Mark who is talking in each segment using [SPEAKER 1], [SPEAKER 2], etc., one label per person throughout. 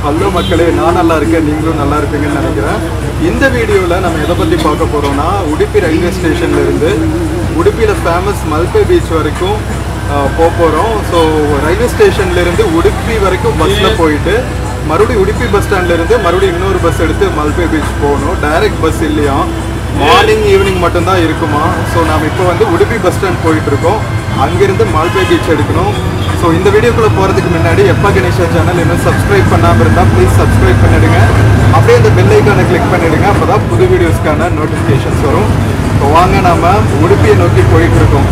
[SPEAKER 1] Hello மக்களே நான் நல்லா இருக்கேன் நீங்களும் நல்லா இருப்பீங்கன்னு நினைக்கிறேன் இந்த வீடியோவில் நம்ம எதை பற்றி பார்க்க போகிறோம்னா உடுப்பி ரயில்வே ஸ்டேஷன்ல இருந்து உடுப்பியில் ஃபேமஸ் மல்பே பீச் வரைக்கும் போக போகிறோம் ஸோ ரயில்வே ஸ்டேஷன்லேருந்து உடுப்பி வரைக்கும் பஸ்ஸில் போயிட்டு மறுபடியும் உடுப்பி பஸ் ஸ்டாண்ட்லேருந்து மறுபடியும் இன்னொரு பஸ் எடுத்து மல்பே பீச் போகணும் டைரக்ட் பஸ் இல்லையா மார்னிங் ஈவினிங் மட்டும்தான் இருக்குமா ஸோ நாம் இப்போ வந்து உடுப்பி பஸ் ஸ்டாண்ட் போயிட்டு இருக்கோம் அங்கிருந்து மால்பே பீச் எடுக்கணும் ஸோ இந்த வீடியோக்குள்ளே போகிறதுக்கு முன்னாடி எப்பா கணேஷா சேனல் இன்னும் சப்ஸ்கிரைப் பண்ணாமல் இருந்தால் ப்ளீஸ் சப்ஸ்கிரைப் பண்ணிடுங்க அப்படியே இந்த பெல் ஐக்கானை கிளிக் பண்ணிடுங்க அப்போ தான் புது வீடியோஸ்க்கான நோட்டிஃபிகேஷன்ஸ் வரும் ஸோ வாங்க நாம உடுப்பியை நோக்கி போயிட்டு இருக்கோம்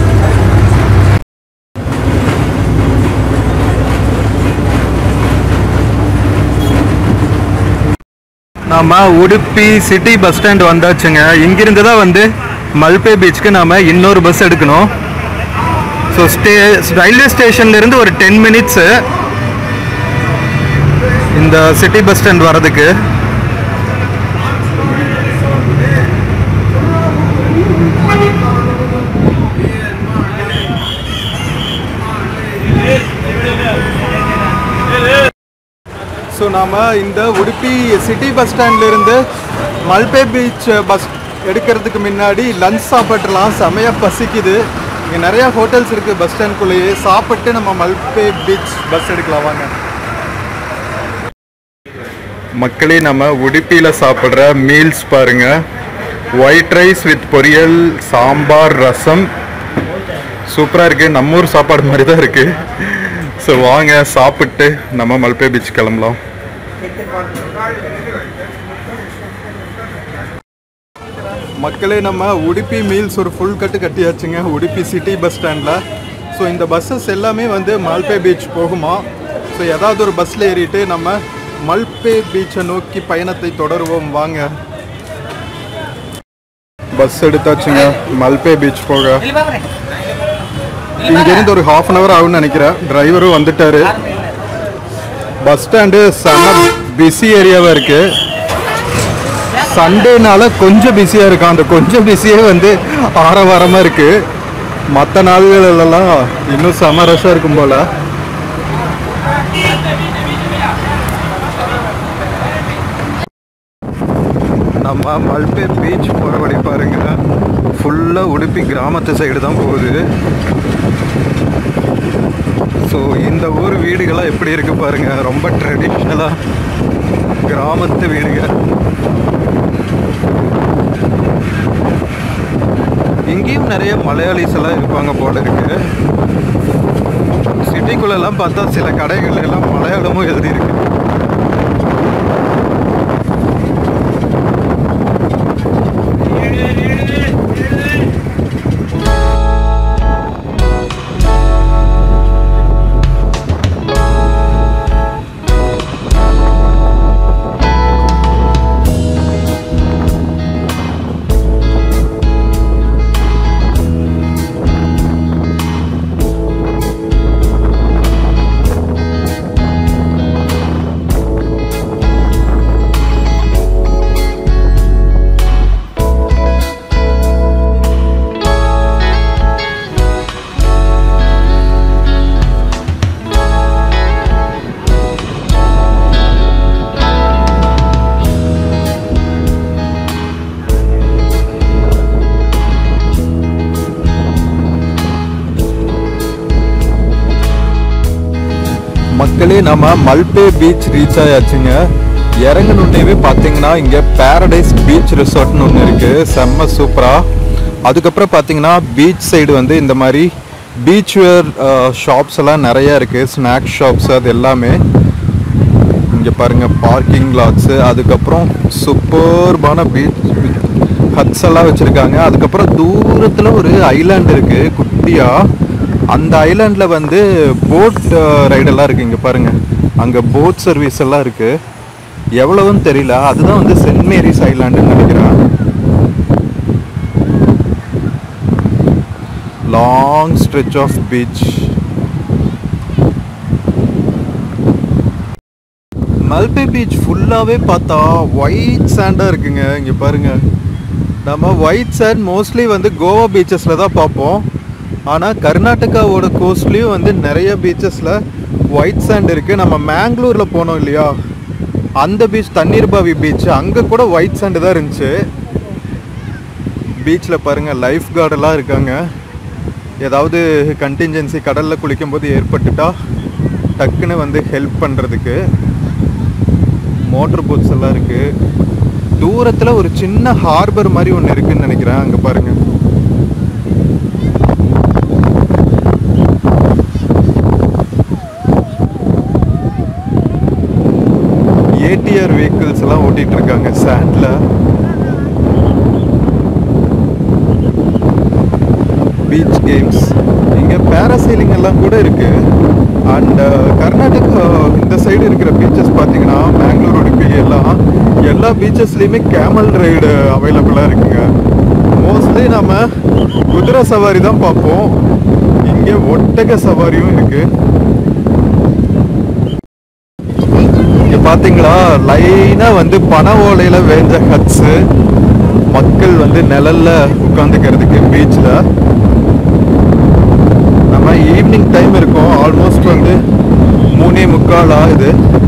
[SPEAKER 1] நாம உடுப்பி சிட்டி பஸ் ஸ்டாண்ட் வந்தாச்சுங்க இங்கிருந்து தான் வந்து மல்பே பீச்சுக்கு நாம இன்னொரு பஸ் எடுக்கணும் ஸோ ஸ்டே ரயில்வே ஸ்டேஷன்லேருந்து ஒரு டென் மினிட்ஸு இந்த சிட்டி பஸ் ஸ்டாண்ட் வரதுக்கு ஸோ நாம் இந்த உடுப்பி சிட்டி பஸ் ஸ்டாண்ட்லேருந்து மல்பே பீச் பஸ் எடுக்கிறதுக்கு முன்னாடி லஞ்ச் சாப்பிட்றலாம் செமையாக பசிக்குது இங்கே நிறையா ஹோட்டல்ஸ் இருக்குது பஸ் ஸ்டாண்ட்குள்ளேயே சாப்பிட்டு நம்ம மல்பே பீச் பஸ் எடுக்கலாம் வாங்க மக்களே நம்ம உடுப்பியில் சாப்பிட்ற மீல்ஸ் பாருங்க ஒயிட் ரைஸ் வித் பொரியல் சாம்பார் ரசம் சூப்பராக இருக்குது நம்ம ஊர் சாப்பாடு மாதிரி தான் இருக்குது ஸோ வாங்க சாப்பிட்டு நம்ம மல்பே பீச் கிளம்பலாம் மக்களே நம்ம உடுப்பி மீல்ஸ் ஒரு ஃபுல் கட்டு கட்டியாச்சுங்க உடுப்பி சிட்டி பஸ் ஸ்டாண்டில் ஸோ இந்த பஸ்ஸஸ் எல்லாமே வந்து மல்பே பீச் போகுமா ஸோ ஏதாவது ஒரு பஸ்ஸில் ஏறிட்டு நம்ம மல்பே பீச்சை நோக்கி பயணத்தை தொடருவோம் வாங்க பஸ் எடுத்தாச்சுங்க மல்பே பீச் போக இங்கேருந்து ஒரு ஹாஃப் அன் ஹவர் ஆகும்னு நினைக்கிறேன் டிரைவரும் வந்துட்டாரு பஸ் ஸ்டாண்டு செம பிஸி ஏரியாவாக இருக்கு சண்டேனால கொஞ்சம் பிஸியாக இருக்கும் அந்த கொஞ்சம் பிஸியே வந்து ஆரவாரமாக இருக்கு மற்ற நாள்களெல்லாம் இன்னும் செம ரஷ்ஷாக இருக்கும் போல நம்ம மல்பே பீச் போகிற வழி பாருங்க ஃபுல்லாக உடுப்பி கிராமத்து சைடு தான் போகுது ஸோ இந்த ஊர் வீடுகள்லாம் எப்படி இருக்கு பாருங்க ரொம்ப ட்ரெடிஷ்னலாக கிராமத்து வீடுங்க இங்கேயும் நிறைய மலையாளிஸ் எல்லாம் இருப்பாங்க போல இருக்கு சிட்டிக்குள்ளெல்லாம் பார்த்தா சில கடைகள் எல்லாம் மலையாளமும் எழுதியிருக்கு மக்களே நம்ம மல்பே பீச் ரீச் ஆயாச்சுங்க இறங்கணுன்னே பார்த்தீங்கன்னா இங்கே பேரடைஸ் பீச் ரிசார்ட்னு ஒன்று இருக்குது செம்ம சூப்பராக அதுக்கப்புறம் பார்த்தீங்கன்னா பீச் சைடு வந்து இந்த மாதிரி பீச் வேர் ஷாப்ஸ் எல்லாம் நிறைய இருக்குது ஸ்நாக் ஷாப்ஸ் அது எல்லாமே இங்கே பாருங்கள் பார்க்கிங் லாட்ஸு அதுக்கப்புறம் சூப்பர்பான பீச் ஹட்ஸ் எல்லாம் வச்சுருக்காங்க அதுக்கப்புறம் தூரத்தில் ஒரு ஐலாண்ட் இருக்குது குட்டியாக அந்த ஐலாண்டில் வந்து போட் ரைடெல்லாம் இருக்குது இங்கே பாருங்கள் அங்கே போட் சர்வீஸ் எல்லாம் இருக்குது எவ்வளவுன்னு தெரியல அதுதான் வந்து சென்ட் மேரிஸ் ஐலாண்டுன்னு நினைக்கிறேன் long stretch of beach Malpe beach ஃபுல்லாகவே பார்த்தா ஒயிட் சாண்டாக இருக்குங்க இங்கே பாருங்க நம்ம ஒயிட் சாண்ட் மோஸ்ட்லி வந்து கோவா பீச்சஸில் தான் பார்ப்போம் ஆனால் கர்நாடகாவோட கோஸ்ட்லேயும் வந்து நிறைய பீச்சஸில் ஒயிட் சாண்ட் இருக்குது நம்ம மேங்களூரில் போனோம் இல்லையா அந்த பீச் தண்ணீர்பாவி பீச் அங்கே கூட ஒயிட் சாண்டு தான் இருந்துச்சு பீச்சில் பாருங்கள் லைஃப் கார்டெல்லாம் இருக்காங்க ஏதாவது கண்டிஞ்சன்சி கடலில் குளிக்கும்போது ஏற்பட்டுட்டா டக்குன்னு வந்து ஹெல்ப் பண்ணுறதுக்கு மோட்டர் போட்ஸ் எல்லாம் இருக்குது தூரத்தில் ஒரு சின்ன ஹார்பர் மாதிரி ஒன்று இருக்குன்னு நினைக்கிறேன் அங்கே பாருங்கள் ஏடிஆர் vehicles எல்லாம் ஓட்டிட்டு இருக்காங்க சாண்ட்ல பீச் கேம்ஸ் இங்கே பேராசைலிங் எல்லாம் கூட இருக்கு அண்ட் கர்நாடகா இந்த சைடு இருக்கிற பீச்சஸ் பார்த்தீங்கன்னா பெங்களூர் உடுப்பி எல்லாம் எல்லா பீச்சஸ்லேயுமே கேமல் ரைடு அவைலபிளாக இருக்குங்க மோஸ்ட்லி நம்ம குதிரை சவாரி தான் பார்ப்போம் இங்கே ஒட்டக சவாரியும் இருக்குது இங்க பாத்தீங்களா லைனா வந்து பனை ஓலையில வேஞ்ச ஹட்ஸ் மக்கள் வந்து நிழல்ல உட்காந்துக்கிறதுக்கு பீச்ல நம்ம ஈவினிங் டைம் இருக்கும் ஆல்மோஸ்ட் வந்து மூணே முக்கால் ஆகுது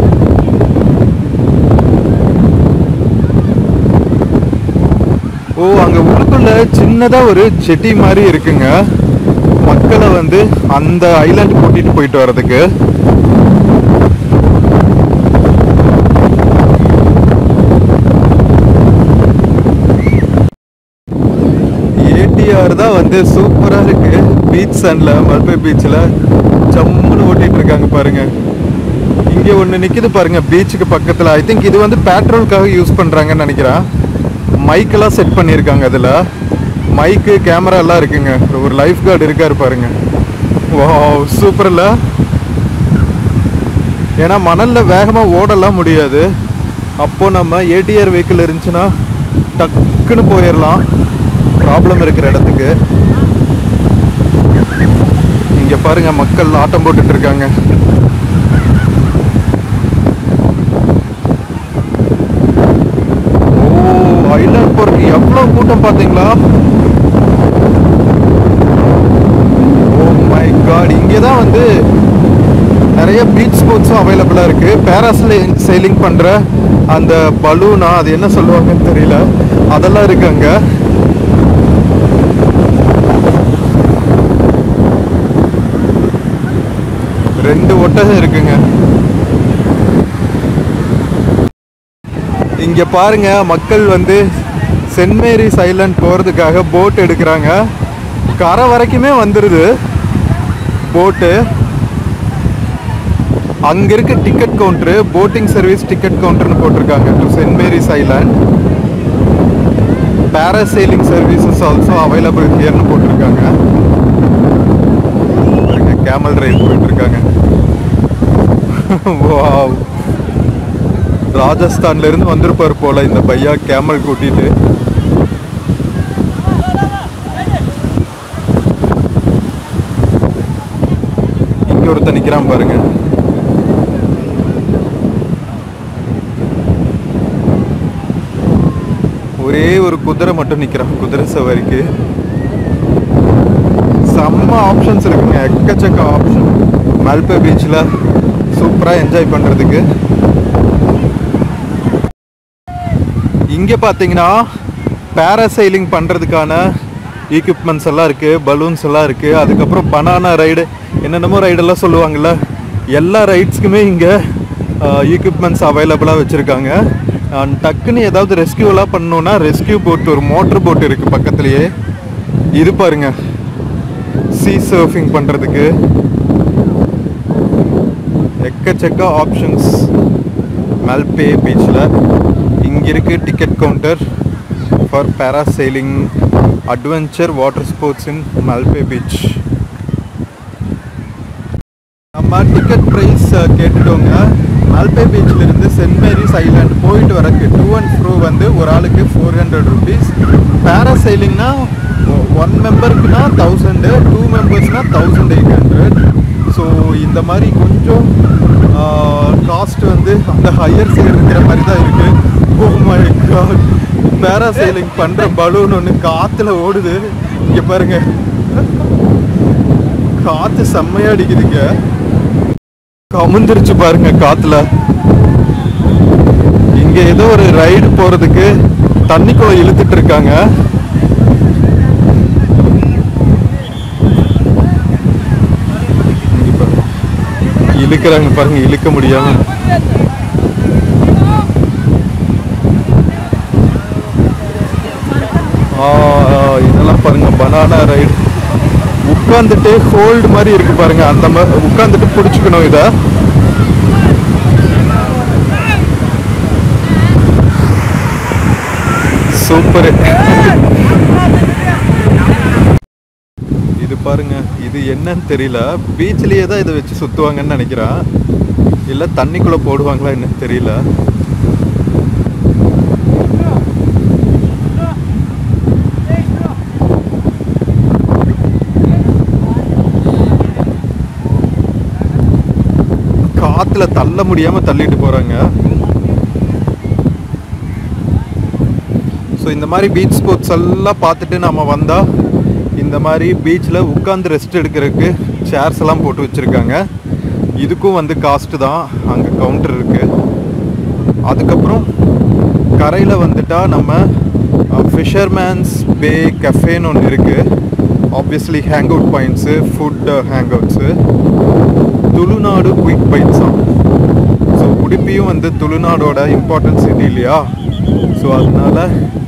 [SPEAKER 1] ஓ அங்க உள்ளுக்குள்ள சின்னதா ஒரு செட்டி மாதிரி இருக்குங்க மக்களை வந்து அந்த ஐலாண்ட் கூட்டிட்டு போயிட்டு வர்றதுக்கு ஏடிஆர் தான் வந்து சூப்பரா இருக்கு பீச் சன்ல மல்பே பீச்ல ஜம்முன்னு ஓட்டிட்டு இருக்காங்க பாருங்க இங்க ஒண்ணு நிக்குது பாருங்க பீச்சுக்கு பக்கத்துல ஐ திங்க் இது வந்து பெட்ரோலுக்காக யூஸ் பண்றாங்கன்னு நினைக்கிறேன் மைக்கெல்லாம் செட் பண்ணியிருக்காங்க அதுல மைக்கு கேமரா எல்லாம் இருக்குங்க ஒரு லைஃப் கார்டு இருக்காரு பாருங்க வா சூப்பர்ல ஏன்னா மணல்ல வேகமா ஓடலாம் முடியாது அப்போ நம்ம ஏடிஆர் வெஹிக்கிள் இருந்துச்சுன்னா டக்குன்னு போயிடலாம் ப்ராப்ளம் இருக்கிற இடத்துக்கு இங்க பாருங்க மக்கள் ஆட்டம் போட்டுட்டு இருக்காங்க ஓ ஐலாண்ட் போறதுக்கு எவ்வளவு கூட்டம் பாத்தீங்களா ஓ மை காட் இங்கே தான் வந்து நிறைய பீச் ஸ்போர்ட்ஸும் அவைலபிளாக இருக்கு பேராசைலிங் சைலிங் பண்ற அந்த பலூனா அது என்ன சொல்லுவாங்கன்னு தெரியல அதெல்லாம் இருக்கு அங்க ரெண்டு ஒட்டகம் இருக்குங்க இங்க பாருங்க மக்கள் வந்து சென்ட் மேரிஸ் ஐலாண்ட் போறதுக்காக போட் எடுக்கிறாங்க கரை வரைக்குமே வந்துருது போட்டு அங்க இருக்க ticket counter boating service ticket கவுண்டர்னு போட்டிருக்காங்க to saint Mary's island parasailing services also available ஹியர்னு போட்டிருக்காங்க பாருங்க கேமல் டிரைவ் போயிட்டு இருக்காங்க வாவ் ராஜஸ்தான்ல இருந்து வந்திருப்பார் போல இந்த பையா கேமல் கூட்டிட்டு இங்க ஒருத்தன் நிக்கிறான் பாருங்க ஒரே ஒரு குதிரை மட்டும் நிக்கிறான் குதிரை சவாரிக்கு செம்ம ஆப்ஷன்ஸ் இருக்குங்க எக்கச்சக்க ஆப்ஷன் மல்பே பீச்சில் சூப்பராக என்ஜாய் பண்ணுறதுக்கு இங்கே பார்த்தீங்கன்னா பேராசைலிங் பண்ணுறதுக்கான எக்யூப்மெண்ட்ஸ் எல்லாம் இருக்குது பலூன்ஸ் எல்லாம் இருக்குது அதுக்கப்புறம் பனானா ரைடு என்னென்னமோ ரைடெல்லாம் சொல்லுவாங்கள்ல எல்லா ரைட்ஸ்க்குமே இங்கே எக்யூப்மெண்ட்ஸ் அவைலபிளாக வச்சுருக்காங்க டக்குன்னு ஏதாவது ரெஸ்கியூலாம் பண்ணணுன்னா ரெஸ்கியூ போட் ஒரு மோட்டர் போட் இருக்குது பக்கத்துலேயே இது பாருங்க சீ சர்ஃபிங் பண்ணுறதுக்கு எக்கச்சக்க ஆப்ஷன்ஸ் மல்பே பீச்சில் இங்கே இருக்கு ticket counter for parasailing adventure water sports in Malpe beach நம்ம டிக்கெட் ப்ரைஸ் கேட்டுட்டோங்க மல்பே பீச்சில் இருந்து சென்ட் மேரிஸ் ஐலாண்ட் போயிட்டு வரக்கு டூ அண்ட் ஃப்ரோ வந்து ஒரு ஆளுக்கு ஃபோர் ஹண்ட்ரட் ருபீஸ் பேராசைலிங்னா ஒன் மெம்பருக்குனா தௌசண்டு டூ மெம்பர்ஸ்னா தௌசண்ட் எயிட் ஹண்ட்ரட் ஸோ இந்த மாதிரி கொஞ்சம் காஸ்ட் வந்து அந்த ஹையர் சைடு இருக்கிற மாதிரி தான் இருக்கு ஓ மை காட் பேராசைலிங் பண்ற பலூன் ஒன்று காத்துல ஓடுது இங்க பாருங்க காத்து செம்மையா அடிக்குதுங்க கமுந்துருச்சு பாருங்க காத்துல இங்க ஏதோ ஒரு ரைடு போறதுக்கு தண்ணிக்குள்ள இழுத்துட்டு இருக்காங்க இங்க பாருங்க. இழுக்கிறாங்க பாருங்க இழுக்க முடியாம ஆ, இதெல்லாம் பாருங்க பனானா ரைடு உட்காந்துட்டு ஹோல்டு மாதிரி இருக்கு பாருங்க அந்த மாதிரி உட்காந்துட்டு பிடிச்சிக்கணும் இதை சூப்பர் இது பாருங்க இது என்னன்னு தெரியல பீச்லயே தான் இதை வச்சு சுத்துவாங்கன்னு நினைக்கிறேன் இல்ல தண்ணிக்குள்ள போடுவாங்களா என்னன்னு தெரியல காத்துல தள்ள முடியாம தள்ளிட்டு போறாங்க ஸோ இந்த மாதிரி பீச் ஸ்போர்ட்ஸ் எல்லாம் பார்த்துட்டு நம்ம வந்தால் இந்த மாதிரி பீச்சில் உட்காந்து ரெஸ்ட் எடுக்கிறதுக்கு சேர்ஸ் எல்லாம் போட்டு வச்சுருக்காங்க இதுக்கும் வந்து காஸ்ட்டு தான் அங்கே கவுண்டர் இருக்குது அதுக்கப்புறம் கரையில் வந்துட்டா நம்ம ஃபிஷர்மேன்ஸ் பே கஃபேன்னு ஒன்று இருக்குது obviously hang out points food hang outs Tulunadu quick பைட்ஸா ஸோ உடுப்பியும் வந்து துளுநாடோட இம்பார்ட்டன்ட் சிட்டி இல்லையா ஸோ அதனால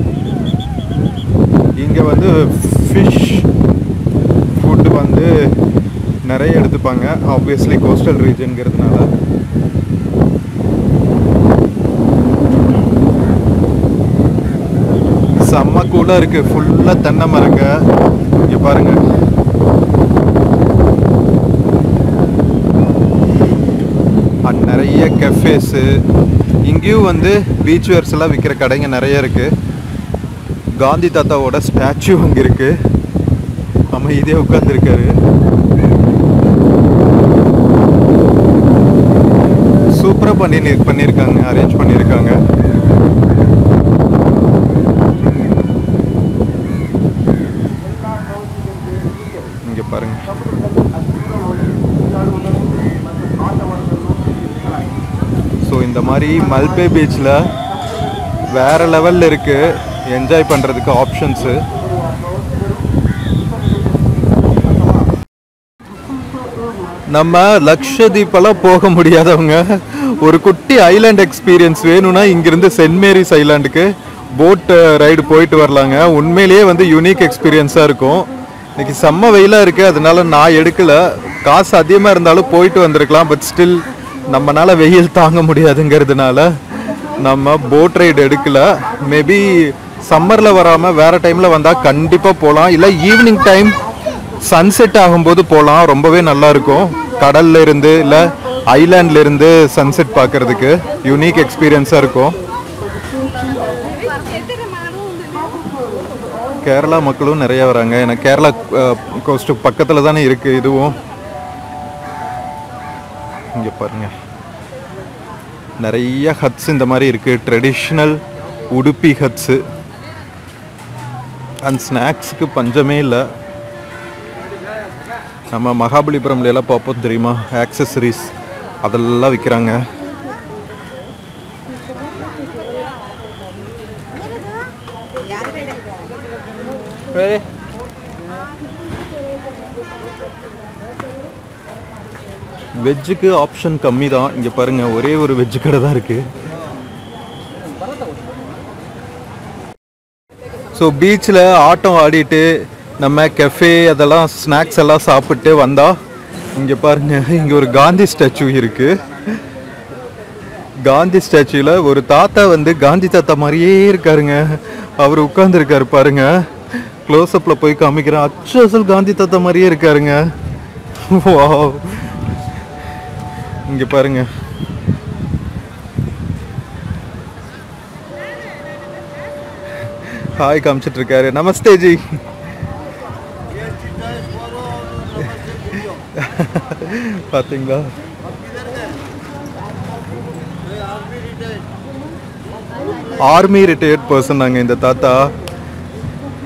[SPEAKER 1] இங்கே வந்து ஃபிஷ் ஃபுட்டு வந்து நிறைய எடுத்துப்பாங்க ஆப்வியஸ்லி கோஸ்டல் ரீஜன்ங்கிறதுனால செம்ம கூலாக இருக்குது ஃபுல்லாக தென்னை மரங்க இங்கே பாருங்க அண்ட் நிறைய கெஃபேஸு இங்கேயும் வந்து பீச் வேர்ஸ் எல்லாம் விற்கிற கடைங்க நிறைய இருக்குது காந்தி தாத்தாவோட ஸ்டாச்சு அங்கே இருக்கு அமைதியாக உட்காந்துருக்காரு சூப்பராக பண்ணி பண்ணியிருக்காங்க அரேஞ்ச் பண்ணியிருக்காங்க இங்கே பாருங்க ஸோ இந்த மாதிரி மல்பே பீச்சில் வேற லெவலில் இருக்கு என்ஜாய் பண்ணுறதுக்கு ஆப்ஷன்ஸு நம்ம லக்ஷதீப்பெல்லாம் போக முடியாதவங்க ஒரு குட்டி ஐலாண்ட் எக்ஸ்பீரியன்ஸ் வேணும்னா இங்கிருந்து சென்ட் மேரிஸ் ஐலாண்டுக்கு போட் ரைடு போயிட்டு வரலாங்க உண்மையிலேயே வந்து யூனிக் எக்ஸ்பீரியன்ஸாக இருக்கும் இன்னைக்கு செம்ம வெயிலாக இருக்குது அதனால நான் எடுக்கல காசு அதிகமாக இருந்தாலும் போயிட்டு வந்திருக்கலாம் பட் ஸ்டில் நம்மனால வெயில் தாங்க முடியாதுங்கிறதுனால நம்ம போட் ரைடு எடுக்கல மேபி சம்மரில் வராமல் வேறு டைமில் வந்தால் கண்டிப்பாக போகலாம் இல்லை ஈவினிங் டைம் சன்செட் ஆகும்போது போகலாம் ரொம்பவே நல்லா இருக்கும் கடல்ல இருந்து இல்லை ஐலாண்ட்ல இருந்து சன்செட் பார்க்கறதுக்கு யூனிக் எக்ஸ்பீரியன்ஸாக இருக்கும் கேரளா மக்களும் நிறைய வராங்க ஏன்னா கேரளா கோஸ்ட் பக்கத்தில் தானே இருக்கு இதுவும் இங்கே பாருங்க நிறைய ஹட்ஸ் இந்த மாதிரி இருக்கு ட்ரெடிஷ்னல் உடுப்பி ஹட்ஸு அண்ட் ஸ்நாக்ஸுக்கு பஞ்சமே இல்லை நம்ம மகாபலிபுரம்ல எல்லாம் பார்ப்போம் தெரியுமா ஆக்சசரிஸ் அதெல்லாம் விற்கிறாங்க வெஜ்ஜுக்கு ஆப்ஷன் கம்மி தான் இங்கே பாருங்க ஒரே ஒரு வெஜ்ஜு கடை தான் இருக்கு ஸோ பீச்சில் ஆட்டம் ஆடிட்டு நம்ம கெஃபே அதெல்லாம் ஸ்நாக்ஸ் எல்லாம் சாப்பிட்டு வந்தா இங்கே பாருங்க இங்கே ஒரு காந்தி ஸ்டாச்சு இருக்கு காந்தி ஸ்டாச்சுல ஒரு தாத்தா வந்து காந்தி தாத்தா மாதிரியே இருக்காருங்க அவர் உட்கார்ந்துருக்காரு பாருங்க க்ளோஸ்அப்ல போய் காமிக்கிறேன் அச்சு அசல் காந்தி தாத்தா மாதிரியே இருக்காருங்க வாவ் இங்க பாருங்க ஹாய் காமிச்சிட்டு இருக்காரு நமஸ்தே ஜி பாத்தீங்களா ஆர்மி ரிட்டையர்ட் பர்சன் நாங்க இந்த தாத்தா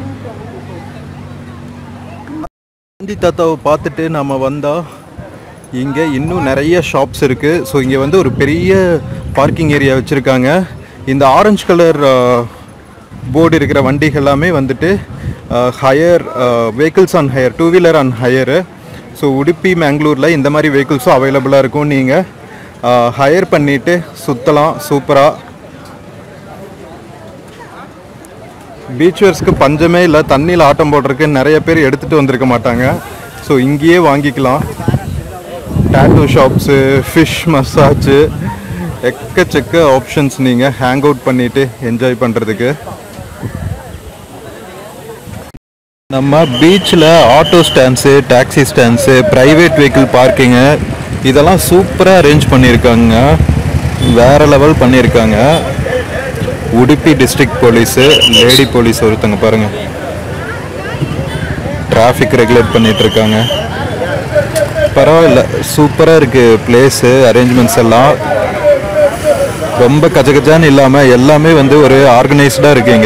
[SPEAKER 1] காந்தி தாத்தாவை பார்த்துட்டு நம்ம வந்தா இங்கே இன்னும் நிறைய ஷாப்ஸ் இருக்குது ஸோ இங்கே வந்து ஒரு பெரிய பார்க்கிங் ஏரியா வச்சுருக்காங்க இந்த ஆரஞ்சு கலர் போர்டு இருக்கிற வண்டிகள் எல்லாமே வந்துட்டு hire vehicles on hire two wheeler on hire so Udupi மேங்களூரில் இந்த மாதிரி வெஹிக்கிள்ஸும் அவைலபிளாக இருக்கும் நீங்கள் ஹையர் பண்ணிவிட்டு சுற்றலாம் சூப்பராக பீச்சர்ஸ்க்கு பஞ்சமே இல்லை தண்ணியில் ஆட்டம் போடுறதுக்கு நிறைய பேர் எடுத்துகிட்டு வந்திருக்க மாட்டாங்க ஸோ இங்கேயே வாங்கிக்கலாம் டேட்டூ ஷாப்ஸு ஃபிஷ் மசாஜு எக்கச்சக்க ஆப்ஷன்ஸ் நீங்கள் ஹேங் அவுட் பண்ணிவிட்டு என்ஜாய் பண்ணுறதுக்கு நம்ம பீச்சில் auto stands taxi stands private vehicle parking இதெல்லாம் சூப்பராக அரேஞ்ச் பண்ணியிருக்காங்க வேறு லெவல் பண்ணியிருக்காங்க Udupi district police lady police ஒருத்தங்க பாருங்கள் டிராஃபிக் ரெகுலேட் பண்ணிட்டு இருக்காங்க பரவாயில்ல சூப்பராக இருக்குது பிளேஸு அரேஞ்ச்மெண்ட்ஸ் எல்லாம் ரொம்ப கஜகஜான்னு இல்லாமல் எல்லாமே வந்து ஒரு ஆர்கனைஸ்டாக இருக்குங்க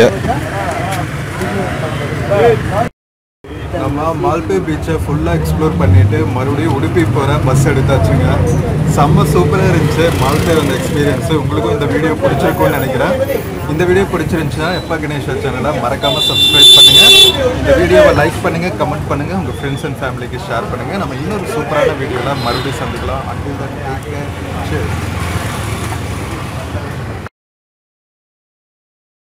[SPEAKER 1] நம்ம மால்பே பீச்சை ஃபுல்லாக எக்ஸ்ப்ளோர் பண்ணிட்டு மறுபடியும் உடுப்பி போகிற பஸ் எடுத்தாச்சுங்க செம்ம சூப்பராக இருந்துச்சு மால்பே வந்த எக்ஸ்பீரியன்ஸு உங்களுக்கும் இந்த வீடியோ பிடிச்சிருக்கும்னு நினைக்கிறேன் இந்த வீடியோ பிடிச்சிருந்துச்சுன்னா எப்போ கணேஷ் சேனலை மறக்காமல் சப்ஸ்கிரைப் பண்ணுங்கள் இந்த வீடியோவை லைக் பண்ணுங்கள் கமெண்ட் பண்ணுங்கள் உங்கள் ஃப்ரெண்ட்ஸ் அண்ட் ஃபேமிலிக்கு ஷேர் பண்ணுங்கள் நம்ம இன்னொரு சூப்பரான வீடியோவில் மறுபடியும் சந்திக்கலாம் அண்டில் தன் டேக் கேர்